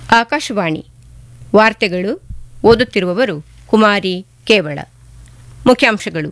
ಆಕಾಶವಾಣಿ ವಾರ್ತೆಗಳು ಓದುತ್ತಿರುವವರು ಕುಮಾರಿ ಕೇವಳ ಮುಖ್ಯಾಂಶಗಳು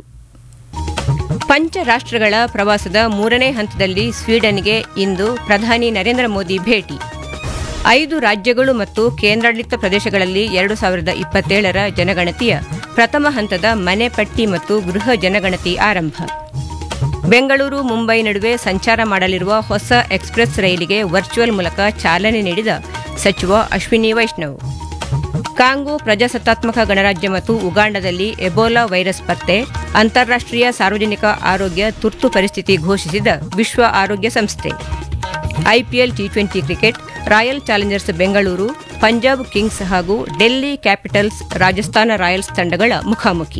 ಪಂಚ ರಾಷ್ಟ್ರಗಳ ಪ್ರವಾಸದ ಮೂರನೇ ಹಂತದಲ್ಲಿ ಸ್ವೀಡನ್ಗೆ ಇಂದು ಪ್ರಧಾನಿ ನರೇಂದ್ರ ಮೋದಿ ಭೇಟಿ ಐದು ರಾಜ್ಯಗಳು ಮತ್ತು ಕೇಂದ್ರಾಡಳಿತ ಪ್ರದೇಶಗಳಲ್ಲಿ ಎರಡು ಸಾವಿರದ ಇಪ್ಪತ್ತೇಳರ ಜನಗಣತಿಯ ಪ್ರಥಮ ಹಂತದ ಮನೆ ಪಟ್ಟಿ ಮತ್ತು ಗೃಹ ಜನಗಣತಿ ಆರಂಭ ಬೆಂಗಳೂರು ಮುಂಬೈ ನಡುವೆ ಸಂಚಾರ ಮಾಡಲಿರುವ ಹೊಸ ಎಕ್ಸ್ಪ್ರೆಸ್ ರೈಲಿಗೆ ವರ್ಚುವಲ್ ಮೂಲಕ ಚಾಲನೆ ನೀಡಿದ ಸಚಿವ ಅಶ್ವಿನಿ ವೈಷ್ಣವ್ ಕಾಂಗೋ ಪ್ರಜಾಸತ್ತಾತ್ಮಕ ಗಣರಾಜ್ಯ ಮತ್ತು ಉಗಾಂಡದಲ್ಲಿ ಎಬೋಲಾ ವೈರಸ್ ಪತ್ತೆ ಅಂತಾರಾಷ್ಟೀಯ ಸಾರ್ವಜನಿಕ ಆರೋಗ್ಯ ತುರ್ತು ಪರಿಸ್ಥಿತಿ ಘೋಷಿಸಿದ ವಿಶ್ವ ಆರೋಗ್ಯ ಸಂಸ್ಥೆ IPL T twenty cricket Royal Challengers Bengaluru Punjab Kings ಹಾಗೂ ಡೆಲ್ಲಿ ಕ್ಯಾಪಿಟಲ್ಸ್ ರಾಜಸ್ಥಾನ ರಾಯಲ್ಸ್ ತಂಡಗಳ ಮುಖಾಮುಖಿ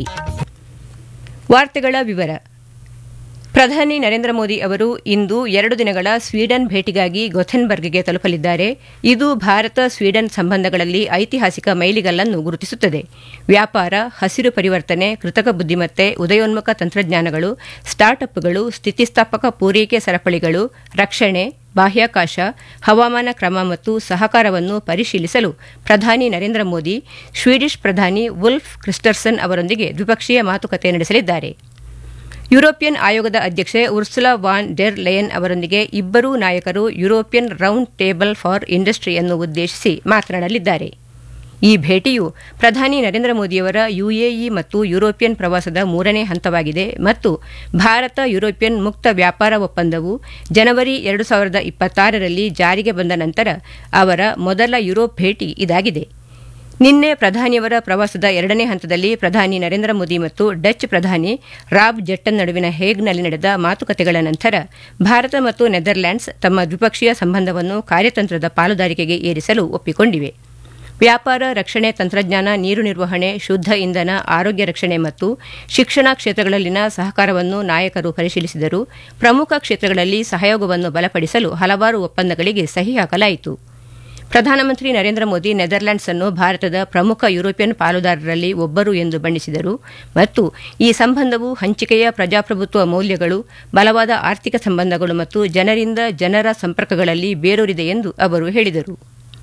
ವಾರ್ತೆಗಳ ವಿವರ ಪ್ರಧಾನಿ ನರೇಂದ್ರ ಮೋದಿ ಅವರು ಇಂದು ಎರಡು ದಿನಗಳ ಸ್ವೀಡನ್ ಭೇಟಿಗಾಗಿ ಗೊಥೆನ್ಬರ್ಗ್ಗೆ ತಲುಪಲಿದ್ದಾರೆ ಇದು ಭಾರತ ಸ್ವೀಡನ್ ಸಂಬಂಧಗಳಲ್ಲಿ ಐತಿಹಾಸಿಕ ಮೈಲಿಗಲ್ಲನ್ನು ಗುರುತಿಸುತ್ತದೆ ವ್ಯಾಪಾರ ಹಸಿರು ಪರಿವರ್ತನೆ ಕೃತಕ ಬುದ್ದಿಮತ್ತೆ ಉದಯೋನ್ಮುಖ ತಂತ್ರಜ್ಞಾನಗಳು ಸ್ಟಾರ್ಟ್ಅಪ್ಗಳು ಸ್ಥಿತಿಸ್ಥಾಪಕ ಪೂರೈಕೆ ಸರಪಳಿಗಳು ರಕ್ಷಣೆ ಬಾಹ್ಯಾಕಾಶ ಹವಾಮಾನ ಕ್ರಮ ಮತ್ತು ಸಹಕಾರವನ್ನು ಪರಿಶೀಲಿಸಲು ಪ್ರಧಾನಿ ನರೇಂದ್ರ ಮೋದಿ ಸ್ವೀಡಿಷ್ ಪ್ರಧಾನಿ ವುಲ್ಫ್ ಕ್ರಿಸ್ಟರ್ಸನ್ ಅವರೊಂದಿಗೆ ದ್ವಿಪಕ್ಷೀಯ ಮಾತುಕತೆ ನಡೆಸಲಿದ್ದಾರೆ ಯುರೋಪಿಯನ್ ಆಯೋಗದ ಅಧ್ಯಕ್ಷೆ ಉರ್ಸುಲಾ ವಾನ್ ಡೆರ್ ಲೆಯನ್ ಅವರೊಂದಿಗೆ ಇಬ್ಬರೂ ನಾಯಕರು ಯುರೋಪಿಯನ್ ರೌಂಡ್ ಟೇಬಲ್ ಫಾರ್ ಇಂಡಸ್ಟ್ರಿಯನ್ನು ಉದ್ದೇಶಿಸಿ ಮಾತನಾಡಲಿದ್ದಾರೆ ಈ ಭೇಟಿಯು ಪ್ರಧಾನಿ ನರೇಂದ್ರ ಮೋದಿಯವರ ಯುಎಇ ಮತ್ತು ಯುರೋಪಿಯನ್ ಪ್ರವಾಸದ ಮೂರನೇ ಹಂತವಾಗಿದೆ ಮತ್ತು ಭಾರತ ಯುರೋಪಿಯನ್ ಮುಕ್ತ ವ್ಯಾಪಾರ ಒಪ್ಪಂದವು ಜನವರಿ ಎರಡು ಸಾವಿರದ ಇಪ್ಪತ್ತಾರರಲ್ಲಿ ಜಾರಿಗೆ ಬಂದ ನಂತರ ಅವರ ಮೊದಲ ಯುರೋಪ್ ಭೇಟಿ ಇದಾಗಿದೆ ನಿನ್ನೆ ಪ್ರಧಾನಿಯವರ ಪ್ರವಾಸದ ಎರಡನೇ ಹಂತದಲ್ಲಿ ಪ್ರಧಾನಿ ನರೇಂದ್ರ ಮೋದಿ ಮತ್ತು ಡಚ್ ಪ್ರಧಾನಿ ರಾಬ್ ಜೆಟ್ಟನ್ ನಡುವಿನ ಹೇಗ್ನಲ್ಲಿ ನಡೆದ ಮಾತುಕತೆಗಳ ನಂತರ ಭಾರತ ಮತ್ತು ನೆದರ್ಲ್ಯಾಂಡ್ಸ್ ತಮ್ಮ ದ್ವಿಪಕ್ಷೀಯ ಸಂಬಂಧವನ್ನು ಕಾರ್ಯತಂತ್ರದ ಪಾಲುದಾರಿಕೆಗೆ ಏರಿಸಲು ಒಪ್ಪಿಕೊಂಡಿವೆ ವ್ಯಾಪಾರ ರಕ್ಷಣೆ ತಂತ್ರಜ್ಞಾನ ನೀರು ನಿರ್ವಹಣೆ ಶುದ್ಧ ಇಂಧನ ಆರೋಗ್ಯ ರಕ್ಷಣೆ ಮತ್ತು ಶಿಕ್ಷಣ ಕ್ಷೇತ್ರಗಳಲ್ಲಿನ ಸಹಕಾರವನ್ನು ನಾಯಕರು ಪರಿಶೀಲಿಸಿದರು ಪ್ರಮುಖ ಕ್ಷೇತ್ರಗಳಲ್ಲಿ ಸಹಯೋಗವನ್ನು ಬಲಪಡಿಸಲು ಹಲವಾರು ಒಪ್ಪಂದಗಳಿಗೆ ಸಹಿ ಹಾಕಲಾಯಿತು ಪ್ರಧಾನಮಂತ್ರಿ ನರೇಂದ್ರ ಮೋದಿ ನೆದರ್ಲ್ಯಾಂಡ್ಸ್ ಅನ್ನು ಭಾರತದ ಪ್ರಮುಖ ಯುರೋಪಿಯನ್ ಪಾಲುದಾರರಲ್ಲಿ ಒಬ್ಬರು ಎಂದು ಬಣ್ಣಿಸಿದರು ಮತ್ತು ಈ ಸಂಬಂಧವು ಹಂಚಿಕೆಯ ಪ್ರಜಾಪ್ರಭುತ್ವ ಮೌಲ್ಯಗಳು ಬಲವಾದ ಆರ್ಥಿಕ ಸಂಬಂಧಗಳು ಮತ್ತು ಜನರಿಂದ ಜನರ ಸಂಪರ್ಕಗಳಲ್ಲಿ ಬೇರೂರಿದೆ ಎಂದು ಅವರು ಹೇಳಿದರು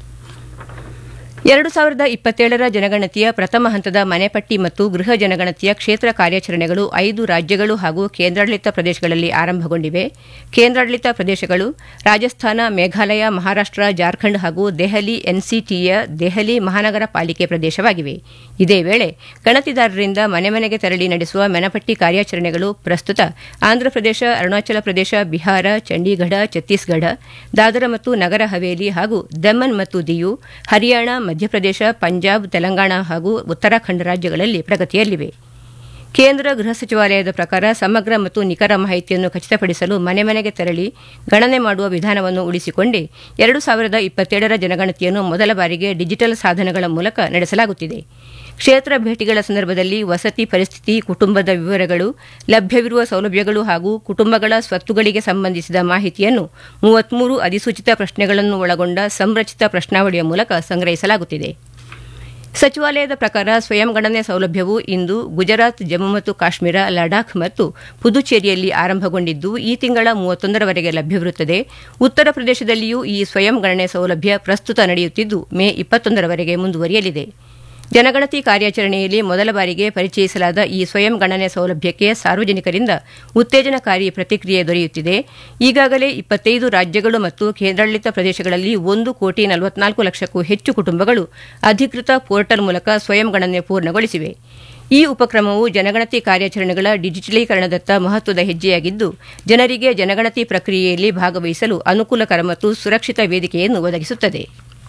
ಎರಡು ಸಾವಿರದ ಇಪ್ಪತ್ತೇಳರ ಜನಗಣತಿಯ ಪ್ರಥಮ ಹಂತದ ಮನೆಪಟ್ಟಿ ಮತ್ತು ಗೃಹ ಜನಗಣತಿಯ ಕ್ಷೇತ್ರ ಕಾರ್ಯಾಚರಣೆಗಳು ಐದು ರಾಜ್ಯಗಳು ಹಾಗೂ ಕೇಂದ್ರಾಡಳಿತ ಪ್ರದೇಶಗಳಲ್ಲಿ ಆರಂಭಗೊಂಡಿವೆ ಕೇಂದ್ರಾಡಳಿತ ಪ್ರದೇಶಗಳು ರಾಜಸ್ಥಾನ ಮೇಘಾಲಯ ಮಹಾರಾಷ್ಟ್ರ ಜಾರ್ಖಂಡ್ ಹಾಗೂ ದೆಹಲಿ ಎನ್ಸಿಟಿಯ ದೆಹಲಿ ಮಹಾನಗರ ಪಾಲಿಕೆ ಪ್ರದೇಶವಾಗಿವೆ ಇದೇ ವೇಳೆ ಗಣತಿದಾರರಿಂದ ಮನೆ ಮನೆಗೆ ತೆರಳಿ ನಡೆಸುವ ಮನೆಪಟ್ಟಿ ಕಾರ್ಯಾಚರಣೆಗಳು ಪ್ರಸ್ತುತ ಆಂಧ್ರಪ್ರದೇಶ ಅರುಣಾಚಲ ಪ್ರದೇಶ ಬಿಹಾರ ಚಂಡೀಗಢ ಛತ್ತೀಸ್ಗಢ ದಾದರ ಮತ್ತು ನಗರ ಹವೇಲಿ ಹಾಗೂ ದಮನ್ ಮತ್ತು ದಿಯು ಹರಿಯಾಣ ಮಧ್ಯಪ್ರದೇಶ ಪಂಜಾಬ್ ತೆಲಂಗಾಣ ಹಾಗೂ ಉತ್ತರಾಖಂಡ ರಾಜ್ಯಗಳಲ್ಲಿ ಪ್ರಗತಿಯಲ್ಲಿವೆ ಕೇಂದ್ರ ಗೃಹ ಸಚಿವಾಲಯದ ಪ್ರಕಾರ ಸಮಗ್ರ ಮತ್ತು ನಿಖರ ಮಾಹಿತಿಯನ್ನು ಖಚಿತಪಡಿಸಲು ಮನೆ ಮನೆಗೆ ತೆರಳಿ ಗಣನೆ ಮಾಡುವ ವಿಧಾನವನ್ನು ಉಳಿಸಿಕೊಂಡೇ ಎರಡು ಸಾವಿರದ ಇಪ್ಪತ್ತೇಳರ ಜನಗಣತಿಯನ್ನು ಮೊದಲ ಬಾರಿಗೆ ಡಿಜಿಟಲ್ ಸಾಧನಗಳ ಮೂಲಕ ನಡೆಸಲಾಗುತ್ತಿದೆ ಕ್ಷೇತ್ರ ಭೇಟಿಗಳ ಸಂದರ್ಭದಲ್ಲಿ ವಸತಿ ಪರಿಸ್ಥಿತಿ ಕುಟುಂಬದ ವಿವರಗಳು ಲಭ್ಯವಿರುವ ಸೌಲಭ್ಯಗಳು ಹಾಗೂ ಕುಟುಂಬಗಳ ಸ್ವತ್ತುಗಳಿಗೆ ಸಂಬಂಧಿಸಿದ ಮಾಹಿತಿಯನ್ನು ಮೂವತ್ಮೂರು ಅಧಿಸೂಚಿತ ಪ್ರಶ್ನೆಗಳನ್ನು ಒಳಗೊಂಡ ಸಂರಚಿತ ಪ್ರಶ್ನಾವಳಿಯ ಮೂಲಕ ಸಂಗ್ರಹಿಸಲಾಗುತ್ತಿದೆ ಸಚಿವಾಲಯದ ಪ್ರಕಾರ ಸ್ವಯಂ ಗಣನೆ ಸೌಲಭ್ಯವು ಇಂದು ಗುಜರಾತ್ ಜಮ್ಮು ಮತ್ತು ಕಾಶ್ಮೀರ ಲಡಾಖ್ ಮತ್ತು ಪುದುಚೇರಿಯಲ್ಲಿ ಆರಂಭಗೊಂಡಿದ್ದು ಈ ತಿಂಗಳ ಮೂವತ್ತೊಂದರವರೆಗೆ ಲಭ್ಯವಿರುತ್ತದೆ ಉತ್ತರ ಪ್ರದೇಶದಲ್ಲಿಯೂ ಈ ಸ್ವಯಂ ಗಣನೆ ಸೌಲಭ್ಯ ಪ್ರಸ್ತುತ ನಡೆಯುತ್ತಿದ್ದು ಮೇ ಇಪ್ಪತ್ತೊಂದರವರೆಗೆ ಮುಂದುವರಿಯಲಿದೆ ಜನಗಣತಿ ಕಾರ್ಯಾಚರಣೆಯಲ್ಲಿ ಮೊದಲ ಬಾರಿಗೆ ಪರಿಚಯಿಸಲಾದ ಈ ಸ್ವಯಂ ಗಣನೆ ಸೌಲಭ್ಯಕ್ಕೆ ಸಾರ್ವಜನಿಕರಿಂದ ಉತ್ತೇಜನಕಾರಿ ಪ್ರತಿಕ್ರಿಯೆ ದೊರೆಯುತ್ತಿದೆ ಈಗಾಗಲೇ ಇಪ್ಪತ್ತೈದು ರಾಜ್ಯಗಳು ಮತ್ತು ಕೇಂದ್ರಾಡಳಿತ ಪ್ರದೇಶಗಳಲ್ಲಿ ಒಂದು ಕೋಟಿ ನಲವತ್ನಾಲ್ಕು ಲಕ್ಷಕ್ಕೂ ಹೆಚ್ಚು ಕುಟುಂಬಗಳು ಅಧಿಕೃತ ಪೋರ್ಟಲ್ ಮೂಲಕ ಸ್ವಯಂ ಗಣನೆ ಪೂರ್ಣಗೊಳಿಸಿವೆ ಈ ಉಪಕ್ರಮವು ಜನಗಣತಿ ಕಾರ್ಯಾಚರಣೆಗಳ ಡಿಜಿಟಲೀಕರಣದತ್ತ ಮಹತ್ವದ ಹೆಜ್ಜೆಯಾಗಿದ್ದು ಜನರಿಗೆ ಜನಗಣತಿ ಪ್ರಕ್ರಿಯೆಯಲ್ಲಿ ಭಾಗವಹಿಸಲು ಅನುಕೂಲಕರ ಮತ್ತು ಸುರಕ್ಷಿತ ವೇದಿಕೆಯನ್ನು ಒದಗಿಸುತ್ತದೆ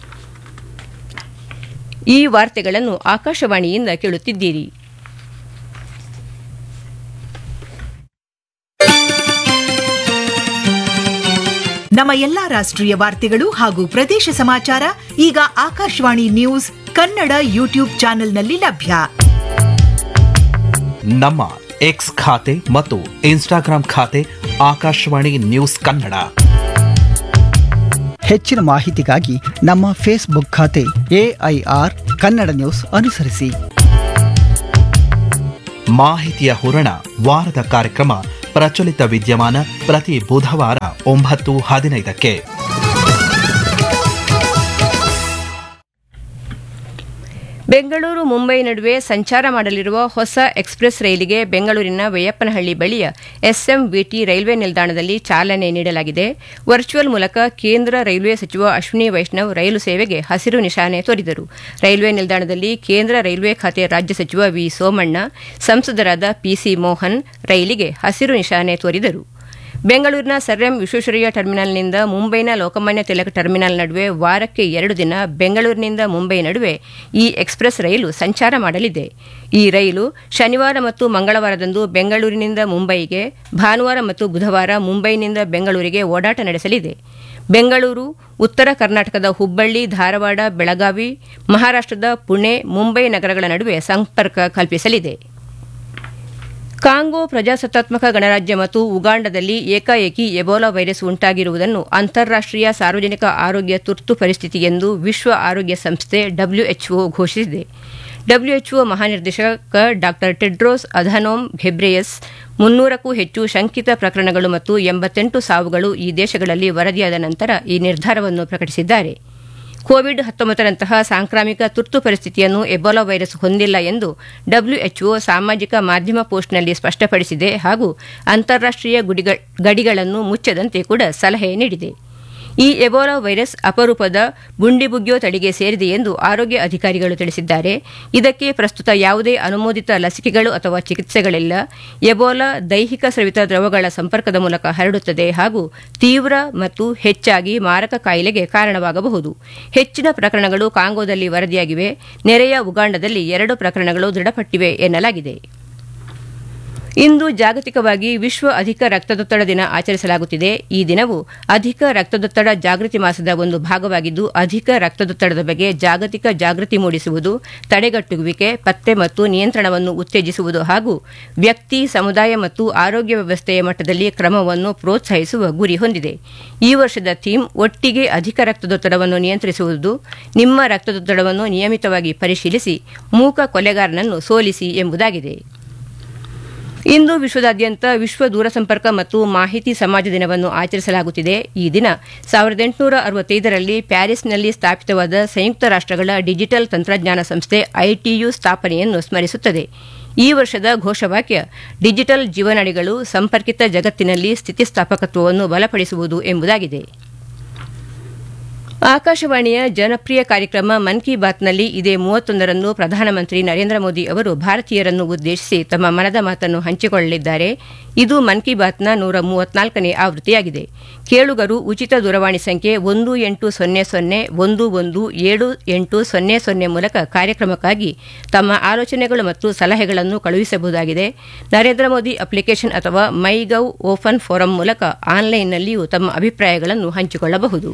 ಈ ವಾರ್ತೆಗಳನ್ನು ಆಕಾಶವಾಣಿಯಿಂದ ಕೇಳುತ್ತಿದ್ದೀರಿ ನಮ್ಮ ಎಲ್ಲಾ ರಾಷ್ಟ್ರೀಯ ವಾರ್ತೆಗಳು ಹಾಗೂ ಪ್ರದೇಶ ಸಮಾಚಾರ ಈಗ ಆಕಾಶವಾಣಿ ನ್ಯೂಸ್ ಕನ್ನಡ ಯೂಟ್ಯೂಬ್ ಚಾನೆಲ್ನಲ್ಲಿ ಲಭ್ಯ ನಮ್ಮ ಎಕ್ಸ್ ಖಾತೆ ಮತ್ತು ಇನ್ಸ್ಟಾಗ್ರಾಂ ಖಾತೆ ಆಕಾಶವಾಣಿ ನ್ಯೂಸ್ ಕನ್ನಡ ಹೆಚ್ಚಿನ ಮಾಹಿತಿಗಾಗಿ ನಮ್ಮ ಫೇಸ್ಬುಕ್ ಖಾತೆ ಎಐಆರ್ ಕನ್ನಡ ನ್ಯೂಸ್ ಅನುಸರಿಸಿ ಮಾಹಿತಿಯ ಹೂರಣ ವಾರದ ಕಾರ್ಯಕ್ರಮ ಪ್ರಚಲಿತ ವಿದ್ಯಮಾನ ಪ್ರತಿ ಬುಧವಾರ ಒಂಬತ್ತು ಹದಿನೈದಕ್ಕೆ ಬೆಂಗಳೂರು ಮುಂಬೈ ನಡುವೆ ಸಂಚಾರ ಮಾಡಲಿರುವ ಹೊಸ ಎಕ್ಸ್ಪ್ರೆಸ್ ರೈಲಿಗೆ ಬೆಂಗಳೂರಿನ ವಯ್ಯಪ್ಪನಹಳ್ಳಿ ಬಳಿಯ ಎಸ್ಎಂಬಿಟಿ ರೈಲ್ವೆ ನಿಲ್ದಾಣದಲ್ಲಿ ಚಾಲನೆ ನೀಡಲಾಗಿದೆ ವರ್ಚುವಲ್ ಮೂಲಕ ಕೇಂದ್ರ ರೈಲ್ವೆ ಸಚಿವ ಅಶ್ವಿನಿ ವೈಷ್ಣವ್ ರೈಲು ಸೇವೆಗೆ ಹಸಿರು ನಿಶಾನೆ ತೋರಿದರು ರೈಲ್ವೆ ನಿಲ್ದಾಣದಲ್ಲಿ ಕೇಂದ್ರ ರೈಲ್ವೆ ಖಾತೆ ರಾಜ್ಯ ಸಚಿವ ವಿ ಸೋಮಣ್ಣ ಸಂಸದರಾದ ಪಿಸಿ ಮೋಹನ್ ರೈಲಿಗೆ ಹಸಿರು ನಿಶಾನೆ ತೋರಿದರು ಬೆಂಗಳೂರಿನ ಸರ್ ಎಂ ವಿಶ್ವೇಶ್ವರಯ್ಯ ಟರ್ಮಿನಲ್ನಿಂದ ಮುಂಬೈನ ಲೋಕಮಾನ್ಯ ತಿಲಕ್ ಟರ್ಮಿನಲ್ ನಡುವೆ ವಾರಕ್ಕೆ ಎರಡು ದಿನ ಬೆಂಗಳೂರಿನಿಂದ ಮುಂಬೈ ನಡುವೆ ಈ ಎಕ್ಸ್ಪ್ರೆಸ್ ರೈಲು ಸಂಚಾರ ಮಾಡಲಿದೆ ಈ ರೈಲು ಶನಿವಾರ ಮತ್ತು ಮಂಗಳವಾರದಂದು ಬೆಂಗಳೂರಿನಿಂದ ಮುಂಬೈಗೆ ಭಾನುವಾರ ಮತ್ತು ಬುಧವಾರ ಮುಂಬೈನಿಂದ ಬೆಂಗಳೂರಿಗೆ ಓಡಾಟ ನಡೆಸಲಿದೆ ಬೆಂಗಳೂರು ಉತ್ತರ ಕರ್ನಾಟಕದ ಹುಬ್ಬಳ್ಳಿ ಧಾರವಾಡ ಬೆಳಗಾವಿ ಮಹಾರಾಷ್ಟದ ಪುಣೆ ಮುಂಬೈ ನಗರಗಳ ನಡುವೆ ಸಂಪರ್ಕ ಕಲ್ಪಿಸಲಿದೆ ಕಾಂಗೋ ಪ್ರಜಾಸತ್ತಾತ್ಮಕ ಗಣರಾಜ್ಯ ಮತ್ತು ಉಗಾಂಡದಲ್ಲಿ ಏಕಾಏಕಿ ಎಬೋಲಾ ವೈರಸ್ ಉಂಟಾಗಿರುವುದನ್ನು ಅಂತಾರಾಷ್ಟೀಯ ಸಾರ್ವಜನಿಕ ಆರೋಗ್ಯ ತುರ್ತು ಪರಿಸ್ಥಿತಿ ಎಂದು ವಿಶ್ವ ಆರೋಗ್ಯ ಸಂಸ್ಥೆ ಡಬ್ಲ್ಯೂಎಚ್ಒ ಘೋಷಿಸಿದೆ ಡಬ್ಲ್ಯೂಎಚ್ಒ ಮಹಾನಿರ್ದೇಶಕ ಡಾ ಟೆಡ್ರೋಸ್ ಅಧನೋಮ್ ಘೆಬ್ರೆಯಸ್ ಮುನ್ನೂರಕ್ಕೂ ಹೆಚ್ಚು ಶಂಕಿತ ಪ್ರಕರಣಗಳು ಮತ್ತು ಎಂಬತ್ತೆಂಟು ಸಾವುಗಳು ಈ ದೇಶಗಳಲ್ಲಿ ವರದಿಯಾದ ನಂತರ ಈ ನಿರ್ಧಾರವನ್ನು ಪ್ರಕಟಿಸಿದ್ದಾರೆ ಕೋವಿಡ್ ಹತ್ತೊಂಬತ್ತರಂತಹ ಸಾಂಕ್ರಾಮಿಕ ತುರ್ತು ಪರಿಸ್ಥಿತಿಯನ್ನು ಎಬೋಲಾ ವೈರಸ್ ಹೊಂದಿಲ್ಲ ಎಂದು ಡಬ್ಲ್ಯೂಎಚ್ಒ ಸಾಮಾಜಿಕ ಮಾಧ್ಯಮ ಪೋಸ್ಟ್ನಲ್ಲಿ ಸ್ಪಷ್ಟಪಡಿಸಿದೆ ಹಾಗೂ ಅಂತಾರಾಷ್ಟೀಯ ಗಡಿಗಳನ್ನು ಮುಚ್ಚದಂತೆ ಕೂಡ ಸಲಹೆ ನೀಡಿದೆ ಈ ಎಬೋಲಾ ವೈರಸ್ ಅಪರೂಪದ ಬುಂಡಿಬುಗ್ಯೋ ತಳಿಗೆ ಸೇರಿದೆ ಎಂದು ಆರೋಗ್ಯ ಅಧಿಕಾರಿಗಳು ತಿಳಿಸಿದ್ದಾರೆ ಇದಕ್ಕೆ ಪ್ರಸ್ತುತ ಯಾವುದೇ ಅನುಮೋದಿತ ಲಸಿಕೆಗಳು ಅಥವಾ ಚಿಕಿತ್ಸೆಗಳಿಲ್ಲ ಎಬೋಲಾ ದೈಹಿಕ ಸ್ರವಿತ ದ್ರವಗಳ ಸಂಪರ್ಕದ ಮೂಲಕ ಹರಡುತ್ತದೆ ಹಾಗೂ ತೀವ್ರ ಮತ್ತು ಹೆಚ್ಚಾಗಿ ಮಾರಕ ಕಾಯಿಲೆಗೆ ಕಾರಣವಾಗಬಹುದು ಹೆಚ್ಚಿನ ಪ್ರಕರಣಗಳು ಕಾಂಗೋದಲ್ಲಿ ವರದಿಯಾಗಿವೆ ನೆರೆಯ ಉಗಾಂಡದಲ್ಲಿ ಎರಡು ಪ್ರಕರಣಗಳು ದೃಢಪಟ್ಟಿವೆ ಎನ್ನಲಾಗಿದೆ ಇಂದು ಜಾಗತಿಕವಾಗಿ ವಿಶ್ವ ಅಧಿಕ ರಕ್ತದೊತ್ತಡ ದಿನ ಆಚರಿಸಲಾಗುತ್ತಿದೆ ಈ ದಿನವು ಅಧಿಕ ರಕ್ತದೊತ್ತಡ ಜಾಗೃತಿ ಮಾಸದ ಒಂದು ಭಾಗವಾಗಿದ್ದು ಅಧಿಕ ರಕ್ತದೊತ್ತಡದ ಬಗ್ಗೆ ಜಾಗತಿಕ ಜಾಗೃತಿ ಮೂಡಿಸುವುದು ತಡೆಗಟ್ಟುವಿಕೆ ಪತ್ತೆ ಮತ್ತು ನಿಯಂತ್ರಣವನ್ನು ಉತ್ತೇಜಿಸುವುದು ಹಾಗೂ ವ್ಯಕ್ತಿ ಸಮುದಾಯ ಮತ್ತು ಆರೋಗ್ಯ ವ್ಯವಸ್ಥೆಯ ಮಟ್ಟದಲ್ಲಿ ಕ್ರಮವನ್ನು ಪ್ರೋತ್ಸಾಹಿಸುವ ಗುರಿ ಹೊಂದಿದೆ ಈ ವರ್ಷದ ಥೀಮ್ ಒಟ್ಟಿಗೆ ಅಧಿಕ ರಕ್ತದೊತ್ತಡವನ್ನು ನಿಯಂತ್ರಿಸುವುದು ನಿಮ್ಮ ರಕ್ತದೊತ್ತಡವನ್ನು ನಿಯಮಿತವಾಗಿ ಪರಿಶೀಲಿಸಿ ಮೂಕ ಕೊಲೆಗಾರನನ್ನು ಸೋಲಿಸಿ ಎಂಬುದಾಗಿದೆ ಇಂದು ವಿಶ್ವದಾದ್ಯಂತ ವಿಶ್ವ ದೂರಸಂಪರ್ಕ ಮತ್ತು ಮಾಹಿತಿ ಸಮಾಜ ದಿನವನ್ನು ಆಚರಿಸಲಾಗುತ್ತಿದೆ ಈ ದಿನ ಸಾವಿರದ ಎಂಟುನೂರ ಅರವತ್ತೈದರಲ್ಲಿ ಪ್ಯಾರಿಸ್ನಲ್ಲಿ ಸ್ಥಾಪಿತವಾದ ಸಂಯುಕ್ತ ರಾಷ್ಟಗಳ ಡಿಜಿಟಲ್ ತಂತ್ರಜ್ಞಾನ ಸಂಸ್ಥೆ ಐಟಿಯು ಸ್ಥಾಪನೆಯನ್ನು ಸ್ಮರಿಸುತ್ತದೆ ಈ ವರ್ಷದ ಘೋಷವಾಕ್ಯ ಡಿಜಿಟಲ್ ಜೀವನಾಡಿಗಳು ಸಂಪರ್ಕಿತ ಜಗತ್ತಿನಲ್ಲಿ ಸ್ಥಿತಿಸ್ಥಾಪಕತ್ವವನ್ನು ಬಲಪಡಿಸುವುದು ಎಂಬುದಾಗಿದೆ ಆಕಾಶವಾಣಿಯ ಜನಪ್ರಿಯ ಕಾರ್ಯಕ್ರಮ ಮನ್ ಕಿ ಬಾತ್ನಲ್ಲಿ ಇದೇ ಮೂವತ್ತೊಂದರಂದು ಪ್ರಧಾನಮಂತ್ರಿ ನರೇಂದ್ರ ಮೋದಿ ಅವರು ಭಾರತೀಯರನ್ನು ಉದ್ದೇಶಿಸಿ ತಮ್ಮ ಮನದ ಮಾತನ್ನು ಹಂಚಿಕೊಳ್ಳಲಿದ್ದಾರೆ ಇದು ಮನ್ ಕಿ ಬಾತ್ನ ನೂರ ಮೂವತ್ನಾಲ್ಕನೇ ಆವೃತ್ತಿಯಾಗಿದೆ ಕೇಳುಗರು ಉಚಿತ ದೂರವಾಣಿ ಸಂಖ್ಯೆ ಒಂದು ಎಂಟು ಸೊನ್ನೆ ಸೊನ್ನೆ ಒಂದು ಒಂದು ಏಳು ಎಂಟು ಸೊನ್ನೆ ಸೊನ್ನೆ ಮೂಲಕ ಕಾರ್ಯಕ್ರಮಕ್ಕಾಗಿ ತಮ್ಮ ಆಲೋಚನೆಗಳು ಮತ್ತು ಸಲಹೆಗಳನ್ನು ಕಳುಹಿಸಬಹುದಾಗಿದೆ ನರೇಂದ್ರ ಮೋದಿ ಅಪ್ಲಿಕೇಶನ್ ಅಥವಾ ಮೈ ಗವ್ ಓಪನ್ ಫೋರಂ ಮೂಲಕ ಆನ್ಲೈನ್ನಲ್ಲಿಯೂ ತಮ್ಮ ಅಭಿಪ್ರಾಯಗಳನ್ನು ಹಂಚಿಕೊಳ್ಳಬಹುದು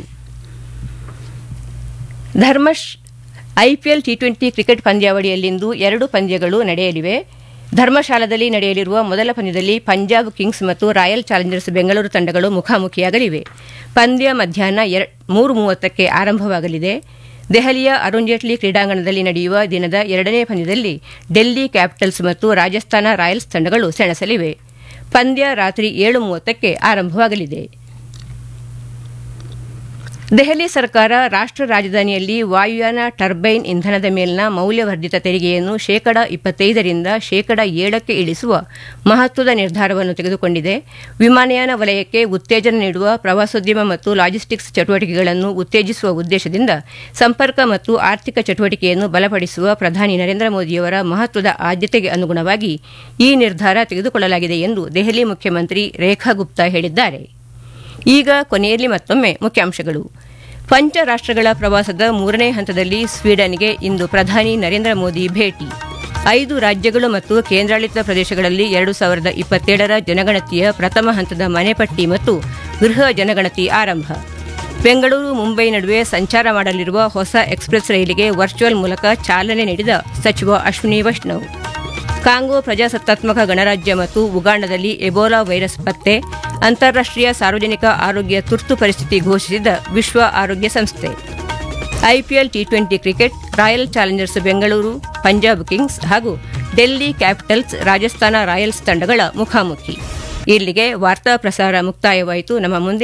ಧರ್ಮಶ್ ಐಪಿಎಲ್ ಟಿ ಟ್ವೆಂಟಿ ಕ್ರಿಕೆಟ್ ಪಂದ್ಯಾವಳಿಯಲ್ಲಿಂದು ಎರಡು ಪಂದ್ಯಗಳು ನಡೆಯಲಿವೆ ಧರ್ಮಶಾಲಾದಲ್ಲಿ ನಡೆಯಲಿರುವ ಮೊದಲ ಪಂದ್ಯದಲ್ಲಿ ಪಂಜಾಬ್ ಕಿಂಗ್ಸ್ ಮತ್ತು ರಾಯಲ್ ಚಾಲೆಂಜರ್ಸ್ ಬೆಂಗಳೂರು ತಂಡಗಳು ಮುಖಾಮುಖಿಯಾಗಲಿವೆ ಪಂದ್ಯ ಮಧ್ಯಾಹ್ನ ಮೂರು ಮೂವತ್ತಕ್ಕೆ ಆರಂಭವಾಗಲಿದೆ ದೆಹಲಿಯ ಅರುಣ್ ಜೇಟ್ಲಿ ಕ್ರೀಡಾಂಗಣದಲ್ಲಿ ನಡೆಯುವ ದಿನದ ಎರಡನೇ ಪಂದ್ಯದಲ್ಲಿ ಡೆಲ್ಲಿ ಕ್ಯಾಪಿಟಲ್ಸ್ ಮತ್ತು ರಾಜಸ್ಥಾನ ರಾಯಲ್ಸ್ ತಂಡಗಳು ಸೆಣಸಲಿವೆ ಪಂದ್ಯ ರಾತ್ರಿ ಏಳು ಮೂವತ್ತಕ್ಕೆ ಆರಂಭವಾಗಲಿದೆ ದೆಹಲಿ ಸರ್ಕಾರ ರಾಷ್ಟ್ರ ರಾಜಧಾನಿಯಲ್ಲಿ ವಾಯುಯಾನ ಟರ್ಬೈನ್ ಇಂಧನದ ಮೇಲಿನ ಮೌಲ್ಯವರ್ಧಿತ ತೆರಿಗೆಯನ್ನು ಶೇಕಡ ಇಪ್ಪತ್ತೈದರಿಂದ ಶೇಕಡ ಏಳಕ್ಕೆ ಇಳಿಸುವ ಮಹತ್ವದ ನಿರ್ಧಾರವನ್ನು ತೆಗೆದುಕೊಂಡಿದೆ ವಿಮಾನಯಾನ ವಲಯಕ್ಕೆ ಉತ್ತೇಜನ ನೀಡುವ ಪ್ರವಾಸೋದ್ಯಮ ಮತ್ತು ಲಾಜಿಸ್ಟಿಕ್ಸ್ ಚಟುವಟಿಕೆಗಳನ್ನು ಉತ್ತೇಜಿಸುವ ಉದ್ದೇಶದಿಂದ ಸಂಪರ್ಕ ಮತ್ತು ಆರ್ಥಿಕ ಚಟುವಟಿಕೆಯನ್ನು ಬಲಪಡಿಸುವ ಪ್ರಧಾನಿ ನರೇಂದ್ರ ಮೋದಿಯವರ ಮಹತ್ವದ ಆದ್ಯತೆಗೆ ಅನುಗುಣವಾಗಿ ಈ ನಿರ್ಧಾರ ತೆಗೆದುಕೊಳ್ಳಲಾಗಿದೆ ಎಂದು ದೆಹಲಿ ಮುಖ್ಯಮಂತ್ರಿ ರೇಖಾ ಗುಪ್ತಾ ಹೇಳಿದ್ದಾರೆ ಈಗ ಕೊನೆಯಲ್ಲಿ ಮತ್ತೊಮ್ಮೆ ಮುಖ್ಯಾಂಶಗಳು ಪಂಚ ರಾಷ್ಟ್ರಗಳ ಪ್ರವಾಸದ ಮೂರನೇ ಹಂತದಲ್ಲಿ ಸ್ವೀಡನ್ಗೆ ಇಂದು ಪ್ರಧಾನಿ ನರೇಂದ್ರ ಮೋದಿ ಭೇಟಿ ಐದು ರಾಜ್ಯಗಳು ಮತ್ತು ಕೇಂದ್ರಾಡಳಿತ ಪ್ರದೇಶಗಳಲ್ಲಿ ಎರಡು ಸಾವಿರದ ಇಪ್ಪತ್ತೇಳರ ಜನಗಣತಿಯ ಪ್ರಥಮ ಹಂತದ ಮನೆಪಟ್ಟಿ ಮತ್ತು ಗೃಹ ಜನಗಣತಿ ಆರಂಭ ಬೆಂಗಳೂರು ಮುಂಬೈ ನಡುವೆ ಸಂಚಾರ ಮಾಡಲಿರುವ ಹೊಸ ಎಕ್ಸ್ಪ್ರೆಸ್ ರೈಲಿಗೆ ವರ್ಚುವಲ್ ಮೂಲಕ ಚಾಲನೆ ನೀಡಿದ ಸಚಿವ ಅಶ್ವಿನಿ ವೈಷ್ಣವ್ ಕಾಂಗೋ ಪ್ರಜಾಸತ್ತಾತ್ಮಕ ಗಣರಾಜ್ಯ ಮತ್ತು ಉಗಾಂಡದಲ್ಲಿ ಎಬೋಲಾ ವೈರಸ್ ಪತ್ತೆ ಅಂತಾರಾಷ್ಟೀಯ ಸಾರ್ವಜನಿಕ ಆರೋಗ್ಯ ತುರ್ತು ಪರಿಸ್ಥಿತಿ ಘೋಷಿಸಿದ ವಿಶ್ವ ಆರೋಗ್ಯ ಸಂಸ್ಥೆ IPL T twenty cricket Royal Challengers Bengaluru Punjab Kings ಹಾಗೂ ಡೆಲ್ಲಿ ಕ್ಯಾಪಿಟಲ್ಸ್ ರಾಜಸ್ಥಾನ ರಾಯಲ್ಸ್ ತಂಡಗಳ ಮುಖಾಮುಖಿ ಇಲ್ಲಿಗೆ ವಾರ್ತಾ ಪ್ರಸಾರ ಮುಕ್ತಾಯವಾಯಿತು ನಮ್ಮ ಮುಂದೆ